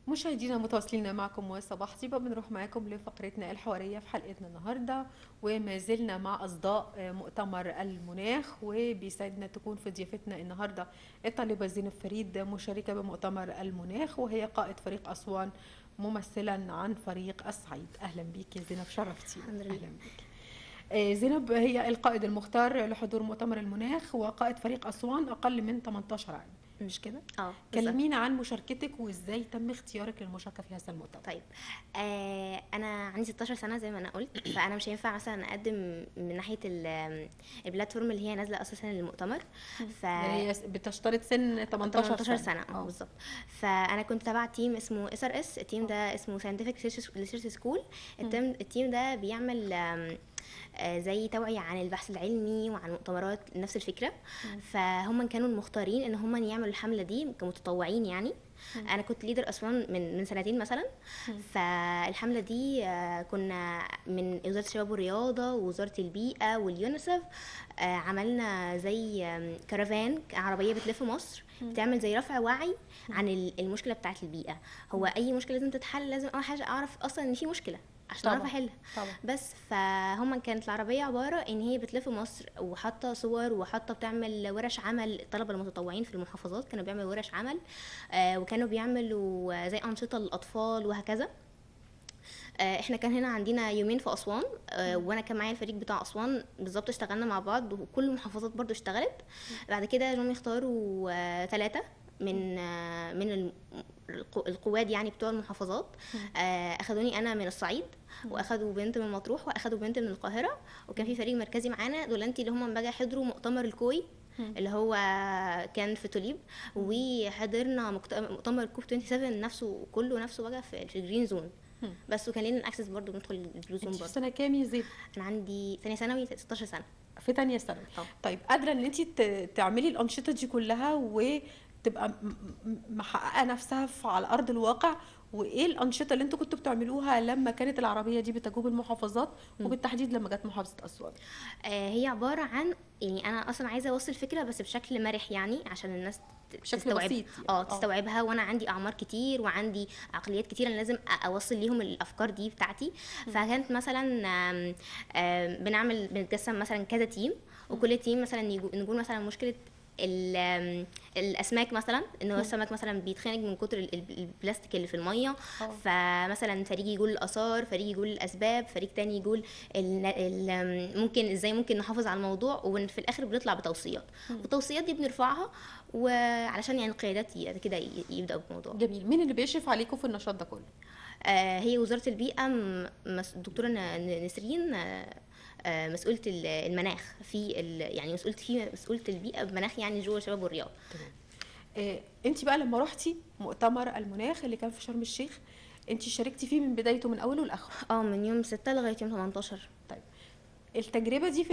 مشاهدينا متواصلين معكم صباح طيبة بنروح معاكم لفقرتنا الحوارية في حلقتنا النهاردة وما زلنا مع أصداء مؤتمر المناخ وبيسعدنا تكون في ضيافتنا النهاردة الطالبة زينب فريد مشاركة بمؤتمر المناخ وهي قائد فريق أسوان ممثلا عن فريق الصعيد أهلا بيك يا زينب شرفتي الحمد لله. أهلا بيك آه، زينب هي القائد المختار لحضور مؤتمر المناخ وقائد فريق أسوان أقل من 18 عام مش كده؟ اه بالظبط. كلمينا عن مشاركتك وازاي تم اختيارك للمشاركه في هذا المؤتمر طيب آه انا عندي 16 سنه زي ما انا قلت فانا مش هينفع مثلا اقدم من ناحيه ال- البلاتفورم اللي هي نازله اساسا للمؤتمر ف يعني هي بتشترط سن 18 18 سنه, سنه اه بالظبط فانا كنت تبع تيم اسمه اس ار اس التيم ده اسمه ساينتفك ريسيرش سكول التيم التيم ده بيعمل آم، آه، زي توعية عن البحث العلمي وعن مؤتمرات نفس الفكرة فهم كانوا المختارين ان هم يعملوا الحملة دي كمتطوعين يعني انا كنت ليدر اسوان من من سنتين مثلا فالحمله دي آه، كنا من وزاره الشباب والرياضه ووزاره البيئه واليونيسف آه، عملنا زي آم، كرفان عربيه بتلف مصر بتعمل زي رفع وعي عن ال- المشكله بتاعه البيئه هو اي مشكله لازم تتحل لازم اول حاجه اعرف اصلا ان في مشكله عشان طبعاً. اعرف احلها طبعا بس فهم كانت العربية عبارة ان هي بتلف مصر وحاطة صور وحاطة بتعمل ورش عمل الطلبة المتطوعين في المحافظات كانوا بيعملوا ورش عمل آه وكانوا بيعملوا زي أنشطة للأطفال وهكذا آه، احنا كان هنا عندنا يومين في اسوان آه، وانا كان معايا الفريق بتاع اسوان بالظبط اشتغلنا مع بعض وكل المحافظات برضو اشتغلت بعد كده جم يختاروا ثلاثة من آه، من الم- القو- القواد يعني بتوع المحافظات آه، اخدوني انا من الصعيد واخدوا بنت من مطروح واخدوا بنت من القاهره وكان في فريق مركزي معانا دول انت اللي هم بقى حضروا مؤتمر الكوي اللي هو كان في توليب وحضرنا مكت- مؤتمر كوب 27 نفسه كله نفسه بقى في في الجرين زون بس وكان لنا الاكسس برضه ندخل الجرين زون انت في برضه سنه كام يا زيد انا عندي ثانيه ثانوي 16 سنه في تانية ثانوي اه. طيب قادره ان انت ت- تعملي الانشطه دي كلها وتبقى م- م- محققه نفسها في على ارض الواقع وايه الانشطه اللي انتوا كنتوا بتعملوها لما كانت العربيه دي بتجوب المحافظات وبالتحديد لما جت محافظه اسوان آه، هي عباره عن يعني انا اصلا عايزه اوصل فكره بس بشكل مرح يعني عشان الناس ت- بشكل تستوعب بسيط يعني. اه اه. تستوعبها وانا عندي اعمار كتير وعندي عقليات كتير انا لازم أ- اوصل ليهم الافكار دي بتاعتي فكانت مثلا آم، آم، بنعمل بنتقسم مثلا كذا تيم وكل تيم مثلا يجو- نقول مثلا مشكله ال- آم، الاسماك مثلا ان هو السمك مثلا بيتخنق من كتر ال- ال- البلاستيك اللي في الميه اه. فمثلا فريق يقول الاثار فريق يقول الاسباب فريق تاني يقول ال ال ممكن ازاي ممكن نحافظ على الموضوع وفي الاخر بنطلع بتوصيات والتوصيات دي بنرفعها وعلشان يعني القيادات ي- كده ي- يبداوا بالموضوع جميل مين اللي بيشرف عليكم في النشاط ده كله آه هي وزاره البيئه م- مس- الدكتوره ن- نسرين آه، آه، مسؤولة ال- المناخ في ال- يعني مسؤولة في مسؤولة البيئة بمناخ يعني جوه الشباب والرياض تمام آه، انت بقى لما رحتي مؤتمر المناخ اللي كان في شرم الشيخ انت شاركتي فيه من بدايته من اوله لاخره اه من يوم 6 لغاية يوم 18 طيب التجربه دي في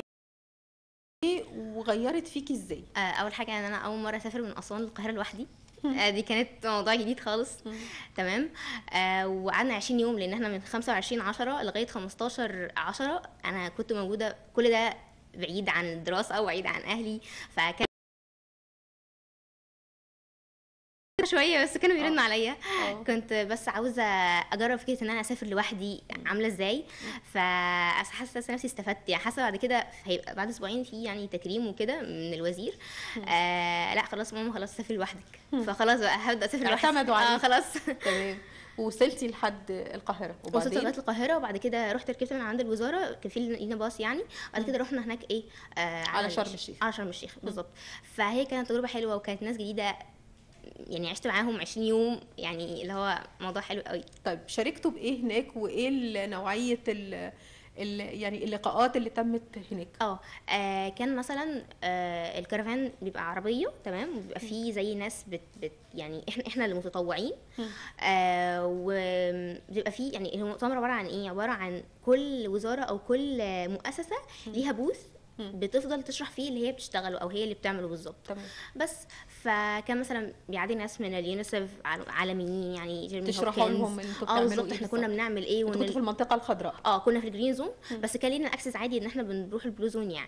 ايه وغيرت فيكي ازاي آه، اول حاجه ان انا اول مره اسافر من اسوان للقاهره لوحدي آه، دي كانت موضوع جديد خالص تمام آه وقعدنا 20 يوم لان احنا من 25 10 لغايه 15 10 انا كنت موجوده كل ده بعيد عن الدراسه وبعيد عن اهلي فكان شويه بس كانوا بيرنوا عليا اه. كنت بس عاوزه اجرب فكره ان انا اسافر لوحدي عامله ازاي فحاسه نفسي استفدت يعني حاسه بعد كده هيبقى بعد اسبوعين في يعني تكريم وكده من الوزير آه لا خلاص ماما خلاص سافر لوحدك فخلاص بقى هبدا اسافر لوحدي اعتمدوا اه عليك. خلاص تمام وصلتي لحد القاهره وصلت وبعدين لغايه القاهره وبعد كده رحت ركبت من عند الوزاره كان في لينا باص يعني بعد كده رحنا هناك ايه آه على شرم الشيخ. على شرم الشيخ بالظبط فهي كانت تجربه حلوه وكانت ناس جديده يعني عشت معاهم 20 يوم يعني اللي هو موضوع حلو قوي طيب شاركتوا بايه هناك وايه ال- نوعيه ال ال يعني اللقاءات اللي تمت هناك اه آه، كان مثلا آه الكرفان بيبقى عربيه تمام وبيبقى فيه زي ناس بت, بت يعني احنا احنا اللي متطوعين آه وبيبقى فيه يعني المؤتمر عباره عن ايه عباره عن كل وزاره او كل مؤسسه ليها بوث بتفضل تشرح فيه اللي هي بتشتغله او هي اللي بتعمله بالظبط تمام بس فكان مثلا بيعدي ناس من اليونيسف عال- عالميين يعني جيرمي تشرحوا هوبكنز. لهم انتوا اه بتعملوا بالظبط ايه احنا كنا بالظبط. بنعمل ايه انتوا وان كنتوا في المنطقه الخضراء اه كنا في الجرين زون بس كان لينا اكسس عادي ان احنا بنروح البلو زون يعني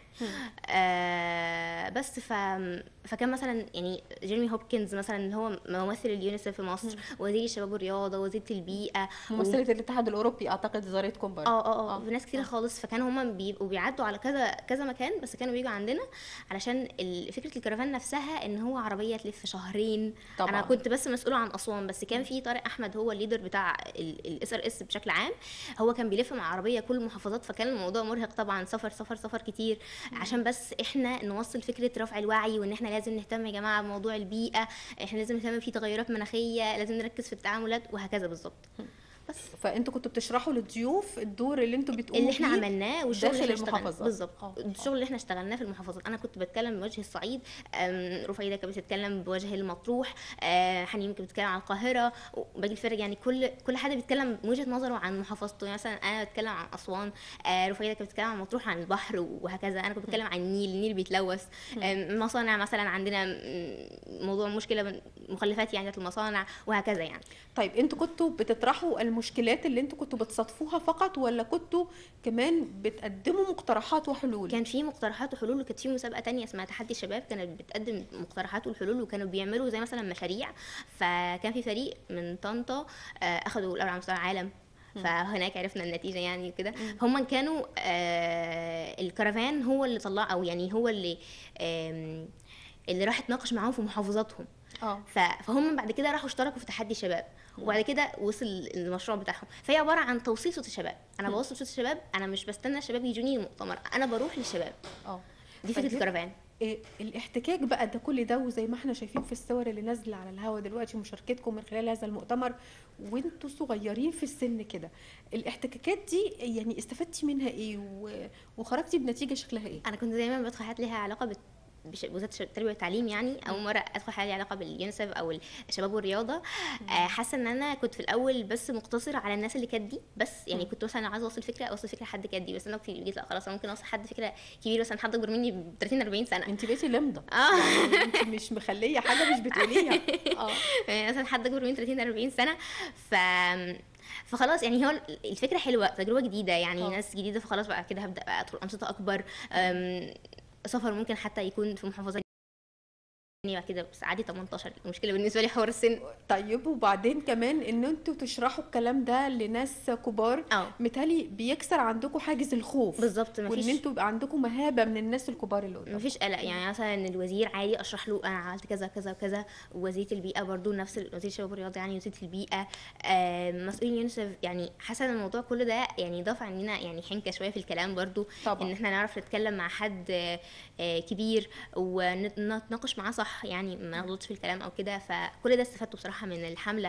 آه بس ف فكان مثلا يعني جيرمي هوبكنز مثلا اللي هو ممثل اليونيسف في مصر وزير الشباب والرياضه وزيره البيئه ممثله الاتحاد الاوروبي اعتقد زارتكم برضه اه اه اه في ناس كتير خالص فكانوا هما بيبقوا بيعدوا على كذا كذا مكان بس كانوا بيجوا عندنا علشان ال- فكره الكرفان نفسها ان هو عربيه تلف شهرين طبعاً. انا كنت بس مسؤوله عن اسوان بس كان في طارق احمد هو الليدر بتاع الاس ار اس بشكل عام هو كان بيلف مع عربيه كل المحافظات فكان الموضوع مرهق طبعا سفر سفر سفر كتير عشان بس احنا نوصل فكره رفع الوعي وان احنا لازم نهتم يا جماعه بموضوع البيئه احنا لازم نهتم في تغيرات مناخيه لازم نركز في التعاملات وهكذا بالظبط بس فانتوا كنتوا بتشرحوا للضيوف الدور اللي انتوا بتقوموا اللي احنا بيه عملناه والشغل داخل اللي احنا اشتغلناه المحافظات. بالظبط آه. الشغل اللي احنا اشتغلناه في المحافظات انا كنت بتكلم بوجه الصعيد أم، رفيده كانت بتتكلم بوجه المطروح آه، حنين كانت بتتكلم عن القاهره وباقي الفرق يعني كل كل حد بيتكلم بوجهه نظره عن محافظته يعني مثلا انا بتكلم عن اسوان آه، رفيده كانت بتتكلم عن مطروح عن البحر وهكذا انا كنت بتكلم عن النيل النيل بيتلوث آم، مصانع مثلا عندنا م- موضوع مشكله من- مخلفات يعني بتاعت المصانع وهكذا يعني طيب انتوا كنتوا بتطرحوا المشكلات اللي انتوا كنتوا بتصادفوها فقط ولا كنتوا كمان بتقدموا مقترحات وحلول كان في مقترحات وحلول وكانت في مسابقه تانية اسمها تحدي الشباب كانت بتقدم مقترحات والحلول وكانوا بيعملوا زي مثلا مشاريع فكان في فريق من طنطا آه، اخدوا الاول على مستوى العالم فهناك عرفنا النتيجه يعني كده هم كانوا آه، الكرفان هو اللي طلع او يعني هو اللي آم، اللي راح اتناقش معاهم في محافظاتهم اه ف- فهم بعد كده راحوا اشتركوا في تحدي الشباب وبعد كده وصل المشروع بتاعهم فهي عباره عن توصيل صوت الشباب انا بوصل صوت الشباب انا مش بستنى الشباب يجوني المؤتمر انا بروح للشباب اه دي فكره طيب. الكرفان إيه الاحتكاك بقى ده كل ده وزي ما احنا شايفين في الصور اللي نازله على الهوا دلوقتي مشاركتكم من خلال هذا المؤتمر وانتوا صغيرين في السن كده الاحتكاكات دي يعني استفدتي منها ايه و- وخرجتي بنتيجه شكلها ايه انا كنت دايما بدخل حاجات ليها علاقه بت... بش- بوزاره الشباب- التربيه والتعليم يعني اول مره ادخل حاجه ليها علاقه باليونيسف او الشباب والرياضه آه، حاسه ان انا كنت في الاول بس مقتصره على الناس اللي كانت دي بس يعني كنت مثلا عايزه اوصل فكره اوصل فكره لحد كانت دي بس انا كنت جيت لا خلاص انا ممكن اوصل حد فكره كبيره مثلا حد اكبر مني ب 30 40 سنه انت بقيتي لمضه اه يعني انت مش مخليه حاجه مش بتقوليها اه يعني مثلا حد اكبر مني 30 40 سنه ف فخلاص يعني هو الفكره حلوه تجربه جديده يعني آه. ناس جديده فخلاص بقى كده هبدا بقى ادخل انشطه اكبر أم، سفر ممكن حتى يكون في محافظه تانية بعد كده بس عادي 18 المشكله بالنسبه لي حوار السن طيب وبعدين كمان ان انتوا تشرحوا الكلام ده لناس كبار اه متهيألي بيكسر عندكم حاجز الخوف بالظبط وان مفيش انتوا يبقى عندكم مهابه من الناس الكبار اللي قدام مفيش قلق يعني مثلا الوزير عادي اشرح له انا عملت كذا كذا وكذا ووزيره البيئه برضو نفس ال- وزير الشباب والرياضه يعني وزيره البيئه آم، مسؤول يونيسف يعني حاسه ان الموضوع كل ده يعني ضاف عندنا يعني حنكه شويه في الكلام برضو طبعا. ان احنا نعرف نتكلم مع حد آه، آه، كبير ونتناقش معاه صح يعني ما نغلطش في الكلام او كده فكل ده استفدته بصراحه من الحمله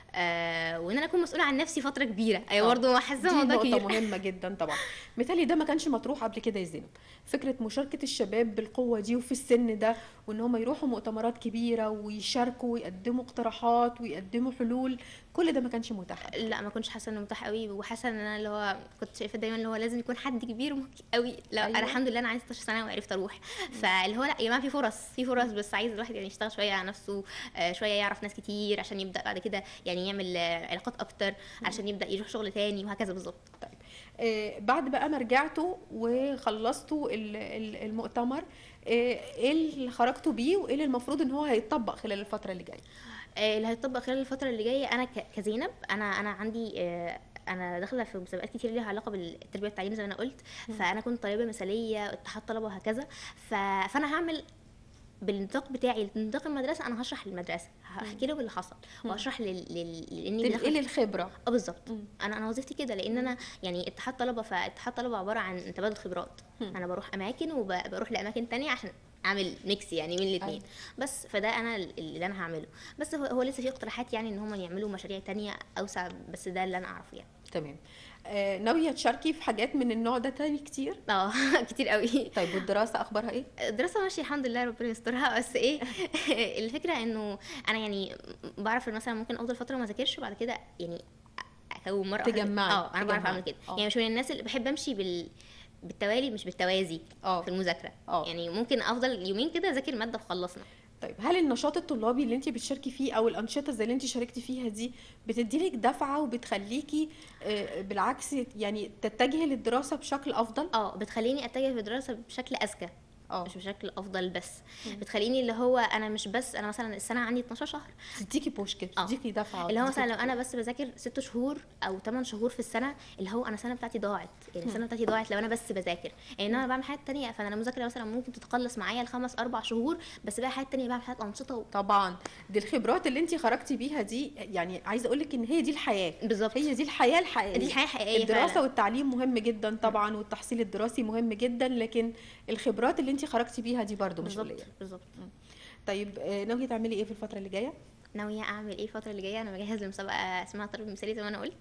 آه، وان انا اكون مسؤوله عن نفسي فتره كبيره ايوه آه. برضه حاسه دي الموضوع نقطة كبير مهمة جدا طبعا متهيألي ده ما كانش مطروح قبل كده يا زينب فكرة مشاركة الشباب بالقوة دي وفي السن ده وان هم يروحوا مؤتمرات كبيرة ويشاركوا ويقدموا اقتراحات ويقدموا حلول كل ده ما كانش متاح لا ما كنتش حاسه انه متاح قوي وحاسه ان انا اللي هو كنت شايفه دايما اللي هو لازم يكون حد كبير ومك- قوي لا أيوة. أيوة. انا الحمد لله انا عندي 16 سنه وعرفت اروح فاللي هو لا يا جماعه في فرص في فرص بس عايز الواحد يعني يشتغل شويه على نفسه آه، شويه يعرف ناس كتير عشان يبدا بعد كده يعني يعمل آه، علاقات اكتر عشان يبدا يروح شغل تاني وهكذا بالظبط طيب آه بعد بقى ما رجعتوا وخلصتوا ال- ال- المؤتمر آه، ايه اللي خرجتوا بيه وايه اللي المفروض ان هو هيتطبق خلال الفترة اللي جايه آه، اللي هيطبق خلال الفتره اللي جايه انا ك- كزينب انا انا عندي آه، انا داخله في مسابقات كتير ليها علاقه بالتربيه والتعليم زي ما انا قلت فانا كنت طالبه مثاليه اتحاد طلبه وهكذا ف... فانا هعمل بالنطاق بتاعي نطاق المدرسه انا هشرح للمدرسه هحكي لهم اللي حصل وهشرح لل... لل... لاني داخلة- تنقلي الخبرة اه بالظبط مم. انا انا وظيفتي كده لان انا يعني اتحاد طلبه فاتحاد طلبه عباره عن تبادل خبرات مم. انا بروح اماكن وبروح لاماكن تانية عشان اعمل ميكس يعني من الاثنين أيوة. بس فده انا اللي انا هعمله بس هو, هو لسه في اقتراحات يعني ان هم يعملوا مشاريع تانية اوسع بس ده اللي انا اعرفه يعني تمام آه ناوية تشاركي في حاجات من النوع ده تاني كتير اه كتير قوي طيب والدراسة اخبارها ايه الدراسه ماشيه الحمد لله ربنا يسترها بس ايه الفكره انه انا يعني بعرف إن مثلا ممكن افضل فتره ما اذاكرش وبعد كده يعني اكون مره واحدة- تجمعي، اه انا بعرف تجمعي. اعمل كده آه. يعني مش من الناس اللي بحب امشي بال بالتوالي مش بالتوازي اه في المذاكره اه يعني ممكن افضل يومين كده اذاكر ماده وخلصنا طيب هل النشاط الطلابي اللي انت بتشاركي فيه او الانشطه زي اللي انت شاركتي فيها دي بتديلك دفعه وبتخليكي آه، بالعكس يعني تتجهي للدراسه بشكل افضل اه بتخليني اتجه في الدراسه بشكل اذكى اه مش بشكل افضل بس مم. بتخليني اللي هو انا مش بس انا مثلا السنه عندي 12 شهر تديكي بوش كده اه. تديكي دفعه اللي هو تديكي مثلا لو انا بس بذاكر ست شهور او 8 شهور في السنه اللي هو انا السنه بتاعتي ضاعت يعني السنه بتاعتي ضاعت لو انا بس بذاكر يعني انا بعمل حاجات تانية فانا المذاكره مثلا ممكن تتقلص معايا لخمس اربع شهور بس بقى حاجات تانية بعمل حاجات انشطه و... طبعا دي الخبرات اللي انت خرجتي بيها دي يعني عايزه اقول لك ان هي دي الحياه بالظبط هي دي الحياه الحقيقيه دي حياه حقيقيه الدراسه فعلا. والتعليم مهم جدا طبعا والتحصيل الدراسي مهم جدا لكن الخبرات اللي انت خرجتي بيها دي برضو مش بالظبط قليله بالظبط طيب آه، ناويه تعملي ايه في الفتره اللي جايه ناويه اعمل ايه الفتره اللي جايه انا بجهز لمسابقه اسمها طالب مثالي زي ما انا قلت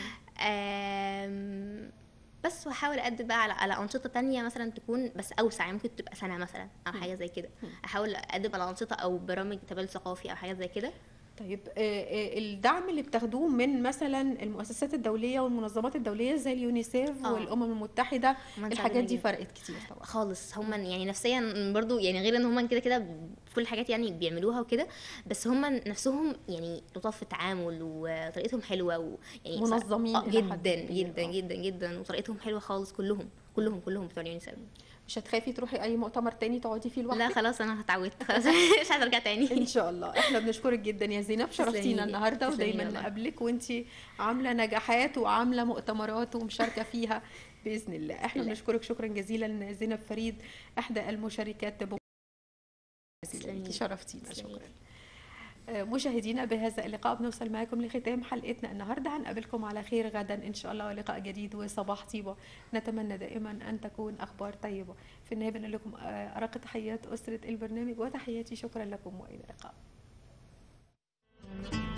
آم، بس واحاول اقدم بقى على, على انشطه تانية مثلا تكون بس اوسع يعني ممكن تبقى سنه مثلا او حاجه زي كده احاول اقدم على انشطه او برامج تبادل ثقافي او حاجات زي كده طيب آه، آه، الدعم اللي بتاخدوه من مثلا المؤسسات الدوليه والمنظمات الدوليه زي اليونيسيف اه. والامم المتحده هما الحاجات دي ساعدونا فرقت كتير طبعا خالص هم يعني نفسيا برضو يعني غير ان هم كده كده في كل الحاجات يعني بيعملوها وكده بس هم نفسهم يعني لطاف في التعامل وطريقتهم حلوه ويعني منظمين آه، إلى حد جدا كبير، جدا آه. جدا جدا وطريقتهم حلوه خالص كلهم كلهم كلهم بتوع اليونيسف مش هتخافي تروحي اي مؤتمر تاني تقعدي فيه لا لوحدك خلاص انا اتعودت خلاص مش عايزه ارجع ان تاني شاء الله احنا بنشكرك جدا يا زينب تسلمي شرفتينا لي. النهارده تسلمي ودايما والله. نقابلك وانت عامله نجاحات وعامله مؤتمرات ومشاركه فيها باذن الله احنا الله. بنشكرك شكرا جزيلا زينب فريد احدى المشاركات بم- تسلمي انت لي. شرفتينا تسلمي شكرا لي. آه، مشاهدينا بهذا اللقاء بنوصل معكم لختام حلقتنا النهارده هنقابلكم على خير غدا ان شاء الله ولقاء جديد وصباح طيبه نتمنى دائما ان تكون اخبار طيبه في النهايه بنقول لكم آه، ارق تحيات اسره البرنامج وتحياتي شكرا لكم والى اللقاء